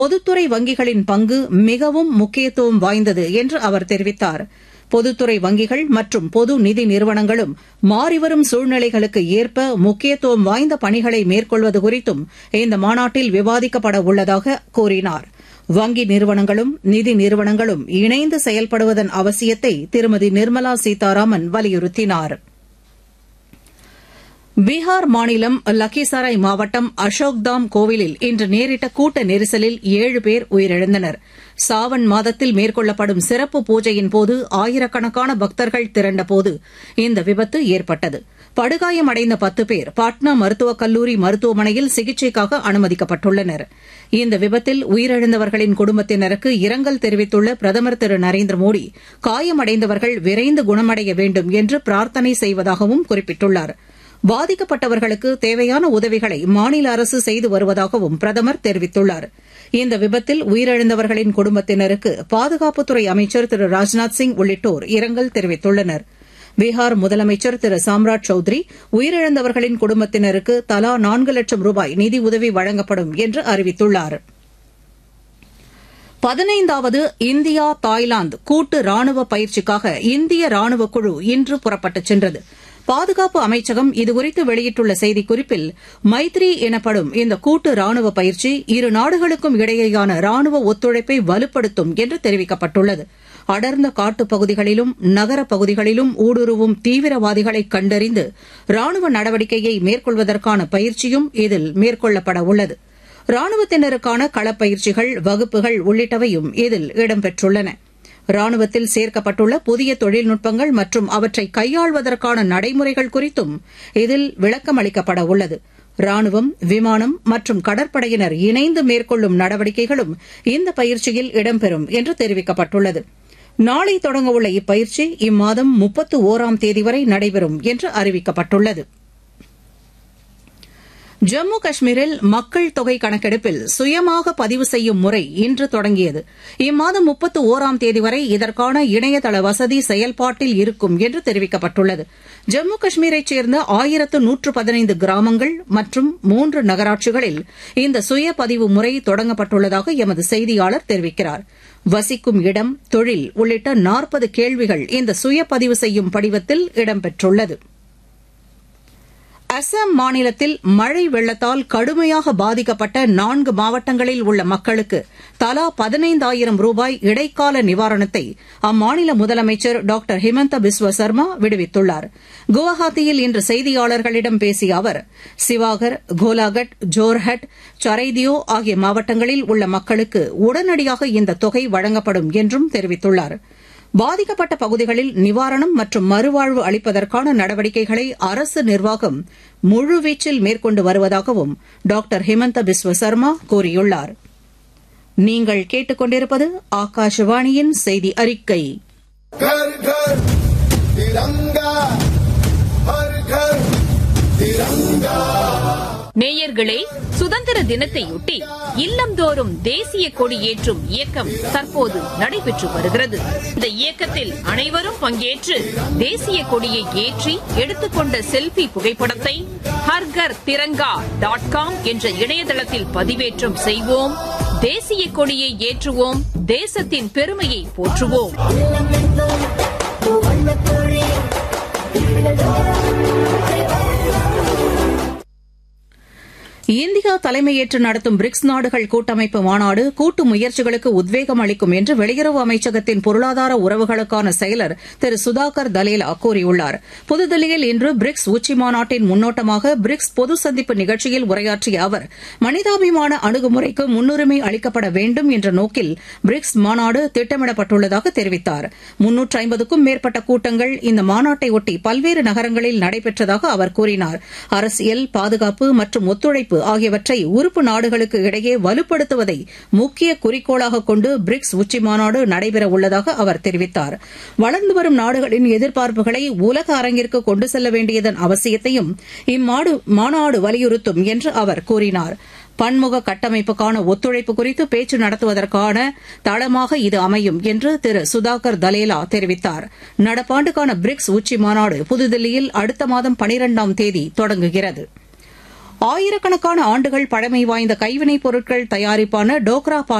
பொதுத்துறை வங்கிகளின் பங்கு மிகவும் முக்கியத்துவம் வாய்ந்தது என்று அவர் தெரிவித்தார் பொதுத்துறை வங்கிகள் மற்றும் பொது நிதி நிறுவனங்களும் மாறிவரும் சூழ்நிலைகளுக்கு ஏற்ப முக்கியத்துவம் வாய்ந்த பணிகளை மேற்கொள்வது குறித்தும் இந்த மாநாட்டில் விவாதிக்கப்பட உள்ளதாக கூறினார் வங்கி நிறுவனங்களும் நிதி நிறுவனங்களும் இணைந்து செயல்படுவதன் அவசியத்தை திருமதி நிர்மலா சீதாராமன் வலியுறுத்தினாா் பீகார் மாநிலம் லக்கிசராய் மாவட்டம் அசோக்தாம் கோவிலில் இன்று நேரிட்ட கூட்ட நெரிசலில் ஏழு பேர் உயிரிழந்தனர் சாவன் மாதத்தில் மேற்கொள்ளப்படும் சிறப்பு பூஜையின்போது ஆயிரக்கணக்கான பக்தர்கள் திரண்டபோது இந்த விபத்து ஏற்பட்டது படுகாயமடைந்த பத்து பேர் பாட்னா மருத்துவக் கல்லூரி மருத்துவமனையில் சிகிச்சைக்காக அனுமதிக்கப்பட்டுள்ளனர் இந்த விபத்தில் உயிரிழந்தவர்களின் குடும்பத்தினருக்கு இரங்கல் தெரிவித்துள்ள பிரதமர் திரு நரேந்திர மோடி காயமடைந்தவர்கள் விரைந்து குணமடைய வேண்டும் என்று பிரார்த்தனை செய்வதாகவும் குறிப்பிட்டுள்ளாா் பாதிக்கப்பட்டவர்களுக்கு தேவையான உதவிகளை மாநில அரசு செய்து வருவதாகவும் பிரதமர் தெரிவித்துள்ளார் இந்த விபத்தில் உயிரிழந்தவர்களின் குடும்பத்தினருக்கு பாதுகாப்புத்துறை அமைச்சர் திரு ராஜ்நாத் சிங் உள்ளிட்டோர் இரங்கல் தெரிவித்துள்ளனர் பீகார் முதலமைச்சர் திரு சாம்ராஜ் சௌத்ரி உயிரிழந்தவர்களின் குடும்பத்தினருக்கு தலா நான்கு லட்சம் ரூபாய் நிதியுதவி வழங்கப்படும் என்று அறிவித்துள்ளாா் பதினைந்தாவது இந்தியா தாய்லாந்து கூட்டு ராணுவ பயிற்சிக்காக இந்திய ராணுவ குழு இன்று புறப்பட்டுச் சென்றது பாதுகாப்பு அமைச்சகம் இதுகுறித்து வெளியிட்டுள்ள செய்திக்குறிப்பில் மைத்ரி எனப்படும் இந்த கூட்டு ராணுவ பயிற்சி இரு நாடுகளுக்கும் இடையேயான ராணுவ ஒத்துழைப்பை வலுப்படுத்தும் என்று தெரிவிக்கப்பட்டுள்ளது அடர்ந்த காட்டுப் பகுதிகளிலும் நகரப் பகுதிகளிலும் ஊடுருவும் தீவிரவாதிகளை கண்டறிந்து ராணுவ நடவடிக்கையை மேற்கொள்வதற்கான பயிற்சியும் இதில் மேற்கொள்ளப்பட உள்ளது ராணுவத்தினருக்கான களப்பயிற்சிகள் வகுப்புகள் உள்ளிட்டவையும் இதில் இடம்பெற்றுள்ளன ராணுவத்தில் சேர்க்கப்பட்டுள்ள புதிய தொழில்நுட்பங்கள் மற்றும் அவற்றை கையாள்வதற்கான நடைமுறைகள் குறித்தும் இதில் விளக்கம் அளிக்கப்பட உள்ளது ராணுவம் விமானம் மற்றும் கடற்படையினர் இணைந்து மேற்கொள்ளும் நடவடிக்கைகளும் இந்த பயிற்சியில் இடம்பெறும் என்று தெரிவிக்கப்பட்டுள்ளது நாளை தொடங்கவுள்ள இப்பயிற்சி இம்மாதம் முப்பத்து ஒராம் தேதி வரை நடைபெறும் என்று அறிவிக்கப்பட்டுள்ளது ஜம்மு காஷ்மீரில் மக்கள் தொகை கணக்கெடுப்பில் சுயமாக பதிவு செய்யும் முறை இன்று தொடங்கியது இம்மாதம் முப்பத்து ஒராம் தேதி வரை இதற்கான இணையதள வசதி செயல்பாட்டில் இருக்கும் என்று தெரிவிக்கப்பட்டுள்ளது ஜம்மு காஷ்மீரைச் சேர்ந்த ஆயிரத்து நூற்று பதினைந்து கிராமங்கள் மற்றும் மூன்று நகராட்சிகளில் இந்த சுய பதிவு முறை தொடங்கப்பட்டுள்ளதாக எமது செய்தியாளர் தெரிவிக்கிறார் வசிக்கும் இடம் தொழில் உள்ளிட்ட நாற்பது கேள்விகள் இந்த சுய பதிவு செய்யும் படிவத்தில் இடம்பெற்றுள்ளது அசாம் மாநிலத்தில் மழை வெள்ளத்தால் கடுமையாக பாதிக்கப்பட்ட நான்கு மாவட்டங்களில் உள்ள மக்களுக்கு தலா பதினைந்தாயிரம் ரூபாய் இடைக்கால நிவாரணத்தை அம்மாநில முதலமைச்சர் டாக்டர் ஹிமந்த பிஸ்வ சர்மா விடுவித்துள்ளார் குவஹாத்தியில் இன்று செய்தியாளர்களிடம் பேசிய அவர் சிவாகர் கோலாகட் ஜோர்ஹட் சரைதியோ ஆகிய மாவட்டங்களில் உள்ள மக்களுக்கு உடனடியாக இந்த தொகை வழங்கப்படும் என்றும் தெரிவித்துள்ளாா் பாதிக்கப்பட்ட பகுதிகளில் நிவாரணம் மற்றும் மறுவாழ்வு அளிப்பதற்கான நடவடிக்கைகளை அரசு நிர்வாகம் முழுவீச்சில் மேற்கொண்டு வருவதாகவும் டாக்டர் ஹிமந்த பிஸ்வ சர்மா கூறியுள்ளார் நீங்கள் கேட்டுக்கொண்டிருப்பது ஆகாஷவாணியின் செய்தி அறிக்கை घर घर तिरंगा हर घर तिरंगा நேயர்களே சுதந்திர தினத்தையொட்டி இல்லந்தோறும் தேசிய கொடி ஏற்றும் இயக்கம் தற்போது நடைபெற்று வருகிறது இந்த இயக்கத்தில் அனைவரும் பங்கேற்று தேசிய கொடியை ஏற்றி எடுத்துக்கொண்ட செல்பி புகைப்படத்தை ஹர்கர் திரங்கா டாட் காம் என்ற இணையதளத்தில் பதிவேற்றம் செய்வோம் தேசிய கொடியை ஏற்றுவோம் தேசத்தின் பெருமையை போற்றுவோம் இந்தியா தலைமையேற்று நடத்தும் பிரிக்ஸ் நாடுகள் கூட்டமைப்பு மாநாடு கூட்டு முயற்சிகளுக்கு உத்வேகம் அளிக்கும் என்று வெளியுறவு அமைச்சகத்தின் பொருளாதார உறவுகளுக்கான செயலர் திரு சுதாகர் தலேலா கூறியுள்ளார் புதுதில்லியில் இன்று பிரிக்ஸ் உச்சி மாநாட்டின் முன்னோட்டமாக பிரிக்ஸ் பொது சந்திப்பு நிகழ்ச்சியில் உரையாற்றிய அவர் மனிதாபிமான அணுகுமுறைக்கு முன்னுரிமை அளிக்கப்பட வேண்டும் என்ற நோக்கில் பிரிக்ஸ் மாநாடு திட்டமிடப்பட்டுள்ளதாக தெரிவித்தார் முன்னூற்று ஐம்பதுக்கும் மேற்பட்ட கூட்டங்கள் இந்த மாநாட்டை ஒட்டி பல்வேறு நகரங்களில் நடைபெற்றதாக அவர் கூறினார் அரசியல் பாதுகாப்பு மற்றும் ஒத்துழைப்பு ஆகியவற்றை உறுப்பு நாடுகளுக்கு இடையே வலுப்படுத்துவதை முக்கிய குறிக்கோளாக கொண்டு பிரிக்ஸ் உச்சி மாநாடு நடைபெற உள்ளதாக அவர் தெரிவித்தார் வளர்ந்து வரும் நாடுகளின் எதிர்பார்ப்புகளை உலக அரங்கிற்கு கொண்டு செல்ல வேண்டியதன் அவசியத்தையும் இம்மாடு மாநாடு வலியுறுத்தும் என்று அவர் கூறினார் பன்முக கட்டமைப்புக்கான ஒத்துழைப்பு குறித்து பேச்சு நடத்துவதற்கான தளமாக இது அமையும் என்று திரு சுதாகர் தலேலா தெரிவித்தார் நடப்பாண்டுக்கான பிரிக்ஸ் உச்சி மாநாடு புதுதில்லியில் அடுத்த மாதம் பனிரெண்டாம் தேதி தொடங்குகிறது ஆயிரக்கணக்கான ஆண்டுகள் பழமை வாய்ந்த கைவினைப் பொருட்கள் தயாரிப்பான டோக்ரா